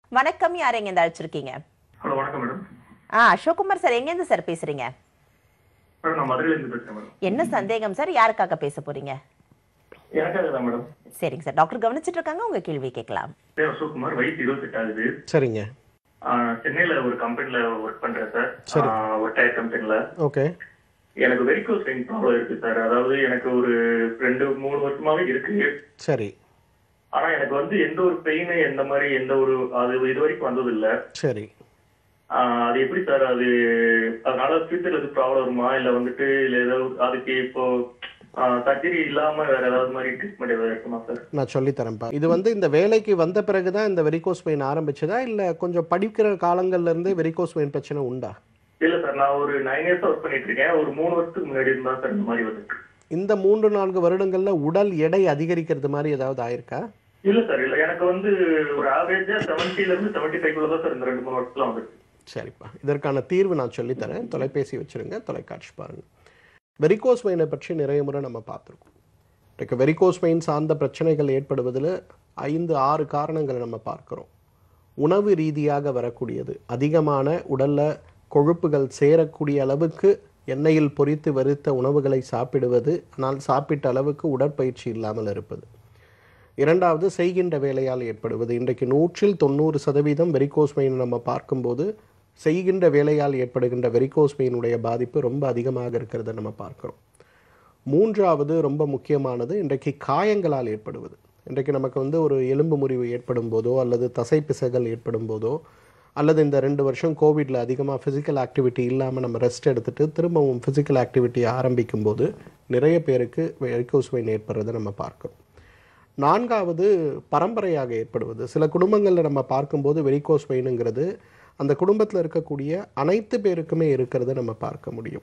வணக்கம் யார் எங்கேருந்து அழைச்சிருக்கீங்க ஹலோ வணக்கம் மேடம் ஆ அசோக்குமார் சார் எங்கேருந்து சார் பேசுறீங்க மேடம் நான் மதுரையிலேருந்து பேசுகிறேன் மேடம் என்ன சந்தேகம் சார் யாருக்காக பேச போறீங்க எனக்காக தான் மேடம் சரிங்க சார் டாக்டர் கவனிச்சிட்டு இருக்காங்க உங்க கேள்வி கேட்கலாம் பேர் அசோக்குமார் வயசு இருபத்தெட்டு ஆகுது சரிங்க ஆஹ் சென்னையில ஒரு கம்பெனில ஒர்க் பண்றேன் சார் சரி. ஆஹ் ஒரு டயர் கம்பெனில ஓகே எனக்கு வெரிகோஸ் வெயின் ப்ராப்ளம் இருக்கு சார் அதாவது எனக்கு ஒரு ரெண்டு மூணு வருஷமாவே இருக்கு சரி ஆனா எனக்கு வந்து எந்த ஒரு பெயின் எந்த மாதிரி எந்த ஒரு அது இது வரைக்கும் வந்தது இல்ல சரி ஆஹ் அது எப்படி சார் அது அதனால ஃபியூச்சர்ல எதுவும் ப்ராப்ளம் வருமா இல்ல வந்துட்டு இல்ல ஏதாவது அதுக்கு இப்போ சர்ஜரி இல்லாம வேற ஏதாவது மாதிரி ட்ரீட்மெண்ட் ஏதாவது இருக்குமா சார் நான் சொல்லித்தரேன்ப்பா இது வந்து இந்த வேலைக்கு வந்த பிறகு தான் இந்த வெரிகோஸ் பெயின் ஆரம்பிச்சதா இல்லை கொஞ்சம் படிக்கிற காலங்கள்ல இருந்தே வெரிகோஸ் பெயின் பிரச்சனை உண்டா இல்ல சார் நான் ஒரு நைன் இயர்ஸ் ஒர்க் பண்ணிட்டு இருக்கேன் ஒரு மூணு வருஷத்துக்கு முன்னாடி இருந்தா சார் இந்த மாதிரி வந்துட்டு இந்த மூன்று நான்கு வருடங்கள்ல உடல் எடை அதிகரிக்கிறது மாதிரி ஏதாவது ஆயிருக்கா இல்ல சார் இல்ல எனக்கு வந்து ஒரு ஆவரேஜா செவன்டில இருந்து செவன்டி ஃபைவ் தான் சார் இந்த ரெண்டு மூணு வருஷத்துல வந்துருக்கு சரிப்பா இதற்கான தீர்வு நான் சொல்லித்தரேன் தொலைபேசி வச்சிருங்க தொலைக்காட்சி பாருங்க வெரிகோஸ் வெயினை பற்றி நிறைய முறை நம்ம பார்த்துருக்கோம் இன்றைக்கு வெரிகோஸ் வெயின் சார்ந்த பிரச்சனைகள் ஏற்படுவதில் ஐந்து ஆறு காரணங்களை நம்ம பார்க்கிறோம் உணவு ரீதியாக வரக்கூடியது அதிகமான உடல்ல கொழுப்புகள் சேரக்கூடிய அளவுக்கு எண்ணெயில் பொரித்து வறுத்த உணவுகளை சாப்பிடுவது ஆனால் சாப்பிட்ட அளவுக்கு உடற்பயிற்சி இல்லாமல் இருப்பது இரண்டாவது செய்கின்ற வேலையால் ஏற்படுவது இன்றைக்கு நூற்றில் தொண்ணூறு சதவீதம் வெரிகோஸ் பெயின் நம்ம பார்க்கும்போது செய்கின்ற வேலையால் ஏற்படுகின்ற வெரிகோஸ் பெயினுடைய பாதிப்பு ரொம்ப அதிகமாக இருக்கிறத நம்ம பார்க்கிறோம் மூன்றாவது ரொம்ப முக்கியமானது இன்றைக்கு காயங்களால் ஏற்படுவது இன்றைக்கு நமக்கு வந்து ஒரு எலும்பு முறிவு ஏற்படும் போதோ அல்லது தசை பிசகல் ஏற்படும் போதோ அல்லது இந்த ரெண்டு வருஷம் கோவிட்ல அதிகமாக ஃபிசிக்கல் ஆக்டிவிட்டி இல்லாமல் நம்ம ரெஸ்ட் எடுத்துட்டு திரும்பவும் ஃபிசிக்கல் ஆக்டிவிட்டி ஆரம்பிக்கும் போது நிறைய பேருக்கு வெரிகோஸ் வெயின் ஏற்படுறதை நம்ம பார்க்கிறோம் நான்காவது பரம்பரையாக ஏற்படுவது சில குடும்பங்களில் நம்ம பார்க்கும்போது வெரிகோஸ் வெயினுங்கிறது அந்த குடும்பத்தில் இருக்கக்கூடிய அனைத்து பேருக்குமே இருக்கிறத நம்ம பார்க்க முடியும்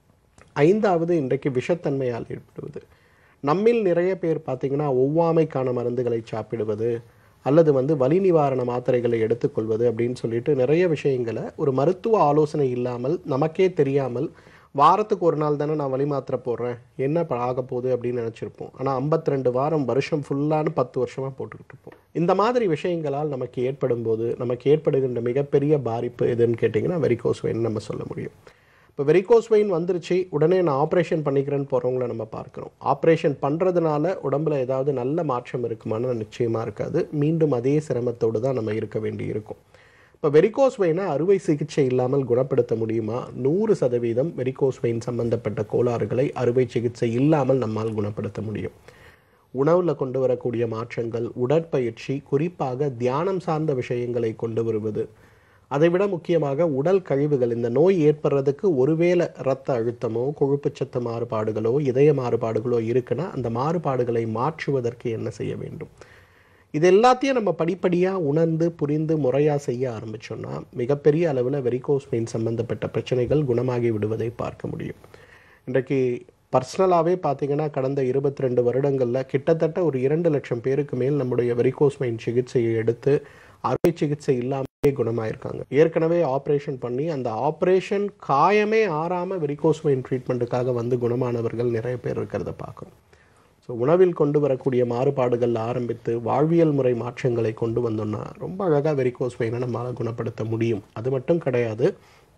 ஐந்தாவது இன்றைக்கு விஷத்தன்மையால் ஏற்படுவது நம்மில் நிறைய பேர் பார்த்தீங்கன்னா ஒவ்வாமைக்கான மருந்துகளை சாப்பிடுவது அல்லது வந்து வலி நிவாரண மாத்திரைகளை எடுத்துக்கொள்வது அப்படின்னு சொல்லிட்டு நிறைய விஷயங்களை ஒரு மருத்துவ ஆலோசனை இல்லாமல் நமக்கே தெரியாமல் வாரத்துக்கு ஒரு நாள் தானே நான் வலி மாத்திரை போடுறேன் என்ன இப்ப ஆக போகுது அப்படின்னு நினச்சிருப்போம் ஆனால் 52 வாரம் வருஷம் ஃபுல்லான்னு பத்து வருஷமாக போட்டுக்கிட்டு இருப்போம் இந்த மாதிரி விஷயங்களால் நமக்கு ஏற்படும் போது நமக்கு ஏற்படுகின்ற மிகப்பெரிய பாதிப்பு எதுன்னு கேட்டிங்கன்னா வெரிகோஸ் வெயின் நம்ம சொல்ல முடியும் இப்போ வெரிகோஸ் வெயின் வந்துருச்சு உடனே நான் ஆப்ரேஷன் பண்ணிக்கிறேன்னு போகிறவங்கள நம்ம பார்க்குறோம் ஆப்ரேஷன் பண்ணுறதுனால உடம்புல ஏதாவது நல்ல மாற்றம் இருக்குமான்னு நிச்சயமாக இருக்காது மீண்டும் அதே சிரமத்தோடு தான் நம்ம இருக்க வேண்டி இருக்கும் இப்போ வெரிகோஸ் வெயினை அறுவை சிகிச்சை இல்லாமல் குணப்படுத்த முடியுமா நூறு சதவீதம் வெரிகோஸ் வெயின் சம்பந்தப்பட்ட கோளாறுகளை அறுவை சிகிச்சை இல்லாமல் நம்மால் குணப்படுத்த முடியும் உணவில் கொண்டு வரக்கூடிய மாற்றங்கள் உடற்பயிற்சி குறிப்பாக தியானம் சார்ந்த விஷயங்களை கொண்டு வருவது அதைவிட முக்கியமாக உடல் கழிவுகள் இந்த நோய் ஏற்படுறதுக்கு ஒருவேளை இரத்த அழுத்தமோ கொழுப்புச்சத்து மாறுபாடுகளோ இதய மாறுபாடுகளோ இருக்குன்னா அந்த மாறுபாடுகளை மாற்றுவதற்கு என்ன செய்ய வேண்டும் இது எல்லாத்தையும் நம்ம படிப்படியாக உணர்ந்து புரிந்து முறையாக செய்ய ஆரம்பிச்சோம்னா மிகப்பெரிய அளவில் வெரிகோஸ் பெயின் சம்பந்தப்பட்ட பிரச்சனைகள் குணமாகி விடுவதை பார்க்க முடியும் இன்றைக்கு பர்சனலாகவே பார்த்தீங்கன்னா கடந்த இருபத்தி ரெண்டு வருடங்களில் கிட்டத்தட்ட ஒரு இரண்டு லட்சம் பேருக்கு மேல் நம்முடைய வெரிகோஸ் பெயின் சிகிச்சையை எடுத்து அறுவை சிகிச்சை இல்லாமலே குணமாயிருக்காங்க ஏற்கனவே ஆப்ரேஷன் பண்ணி அந்த ஆப்ரேஷன் காயமே ஆறாமல் வெரிகோஸ் பெயின் ட்ரீட்மெண்ட்டுக்காக வந்து குணமானவர்கள் நிறைய பேர் இருக்கிறத பார்க்குறோம் ஸோ உணவில் கொண்டு வரக்கூடிய மாறுபாடுகள் ஆரம்பித்து வாழ்வியல் முறை மாற்றங்களை கொண்டு வந்தோம்னா ரொம்ப அழகாக வெரிகோஸ் வெயினை நம்மளால் குணப்படுத்த முடியும் அது மட்டும் கிடையாது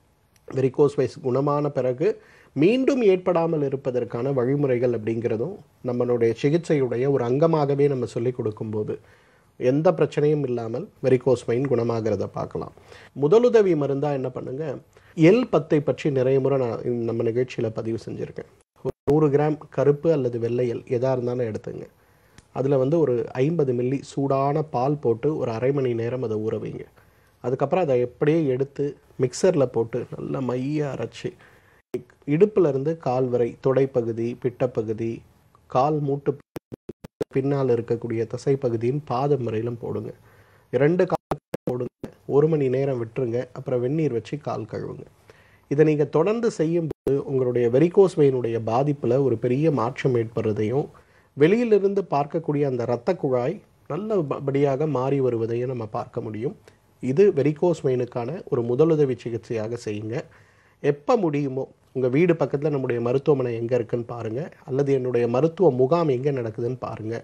வெரிகோஸ் வைஸ் குணமான பிறகு மீண்டும் ஏற்படாமல் இருப்பதற்கான வழிமுறைகள் அப்படிங்கிறதும் நம்மளுடைய சிகிச்சையுடைய ஒரு அங்கமாகவே நம்ம சொல்லிக் கொடுக்கும்போது எந்த பிரச்சனையும் இல்லாமல் வெரிகோஸ் வெயின் குணமாகிறத பார்க்கலாம் முதலுதவி மருந்தா என்ன பண்ணுங்க எல் பத்தை பற்றி நிறைய முறை நான் இந்த நம்ம நிகழ்ச்சியில் பதிவு செஞ்சுருக்கேன் ஒரு நூறு கிராம் கருப்பு அல்லது வெள்ளை எல் எதாக இருந்தாலும் எடுத்துங்க அதில் வந்து ஒரு ஐம்பது மில்லி சூடான பால் போட்டு ஒரு அரை மணி நேரம் அதை ஊற வைங்க அதுக்கப்புறம் அதை எப்படியே எடுத்து மிக்சரில் போட்டு நல்லா மைய அரைச்சி இடுப்புல இருந்து கால் வரை தொடைப்பகுதி பிட்டப்பகுதி கால் மூட்டு பின்னால் இருக்கக்கூடிய தசை பகுதியின் பாதம் வரையிலும் போடுங்க இரண்டு கால் போடுங்க ஒரு மணி நேரம் விட்டுருங்க அப்புறம் வெந்நீர் வச்சு கால் கழுவுங்க இதை நீங்கள் தொடர்ந்து செய்யும்போது உங்களுடைய வெரிகோஸ் வெயினுடைய பாதிப்பில் ஒரு பெரிய மாற்றம் ஏற்படுறதையும் வெளியிலிருந்து பார்க்கக்கூடிய அந்த இரத்த குழாய் நல்லபடியாக மாறி வருவதையும் நம்ம பார்க்க முடியும் இது வெரிகோஸ் வெயினுக்கான ஒரு முதலுதவி சிகிச்சையாக செய்யுங்க எப்போ முடியுமோ உங்கள் வீடு பக்கத்தில் நம்முடைய மருத்துவமனை எங்கே இருக்குன்னு பாருங்கள் அல்லது என்னுடைய மருத்துவ முகாம் எங்கே நடக்குதுன்னு பாருங்கள்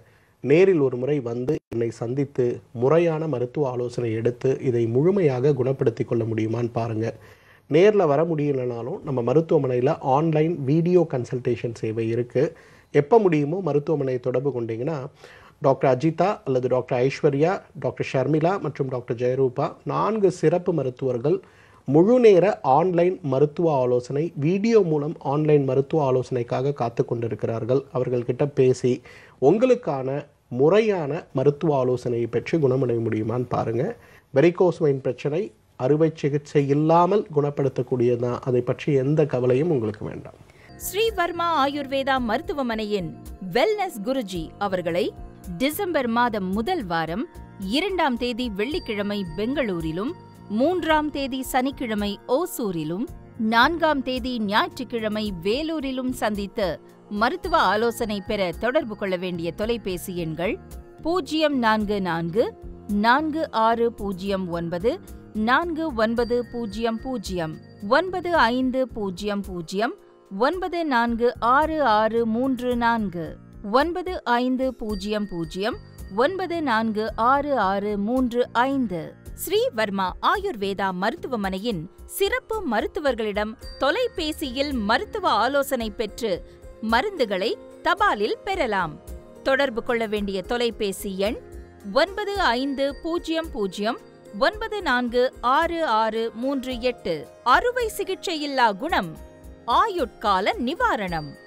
நேரில் ஒரு முறை வந்து என்னை சந்தித்து முறையான மருத்துவ ஆலோசனை எடுத்து இதை முழுமையாக குணப்படுத்தி கொள்ள முடியுமான்னு பாருங்கள் நேரில் வர முடியலனாலும் நம்ம மருத்துவமனையில் ஆன்லைன் வீடியோ கன்சல்டேஷன் சேவை இருக்குது எப்போ முடியுமோ மருத்துவமனையை தொடர்பு கொண்டீங்கன்னா டாக்டர் அஜிதா அல்லது டாக்டர் ஐஸ்வர்யா டாக்டர் ஷர்மிளா மற்றும் டாக்டர் ஜெயரூபா நான்கு சிறப்பு மருத்துவர்கள் முழு நேர ஆன்லைன் மருத்துவ ஆலோசனை வீடியோ மூலம் ஆன்லைன் மருத்துவ ஆலோசனைக்காக காத்து கொண்டிருக்கிறார்கள் அவர்கள்கிட்ட பேசி உங்களுக்கான முறையான மருத்துவ ஆலோசனையை பெற்று குணமடைய முடியுமான்னு பாருங்க வெரிகோஸ் வெயின் பிரச்சனை அறுவை சிகிச்சை இல்லாமல் குணப்படுத்தக்கூடியதுதான் அதை பற்றி எந்த கவலையும் உங்களுக்கு வேண்டாம் ஸ்ரீவர்மா ஆயுர்வேதா மருத்துவமனையின் வெல்னஸ் குருஜி அவர்களை டிசம்பர் மாதம் முதல் வாரம் இரண்டாம் தேதி வெள்ளிக்கிழமை பெங்களூரிலும் மூன்றாம் தேதி சனிக்கிழமை ஓசூரிலும் நான்காம் தேதி ஞாயிற்றுக்கிழமை வேலூரிலும் சந்தித்து மருத்துவ ஆலோசனை பெற தொடர்பு கொள்ள வேண்டிய தொலைபேசி எண்கள் பூஜ்ஜியம் நான்கு நான்கு நான்கு ஆறு பூஜ்ஜியம் ஒன்பது நான்கு ஒன்பது பூஜ்ஜியம் பூஜ்ஜியம் ஒன்பது ஐந்து பூஜ்ஜியம் பூஜ்ஜியம் ஒன்பது நான்கு ஆறு ஆறு மூன்று நான்கு ஒன்பது ஐந்து பூஜ்ஜியம் பூஜ்ஜியம் ஒன்பது நான்கு ஆறு ஆறு மூன்று ஐந்து ஸ்ரீவர்மா ஆயுர்வேதா மருத்துவமனையின் சிறப்பு மருத்துவர்களிடம் தொலைபேசியில் மருத்துவ ஆலோசனை பெற்று மருந்துகளை தபாலில் பெறலாம் தொடர்பு கொள்ள வேண்டிய தொலைபேசி எண் ஒன்பது ஐந்து பூஜ்ஜியம் பூஜ்ஜியம் ஒன்பது நான்கு ஆறு ஆறு மூன்று எட்டு அறுவை சிகிச்சையில்லா குணம் ஆயுட்கால நிவாரணம்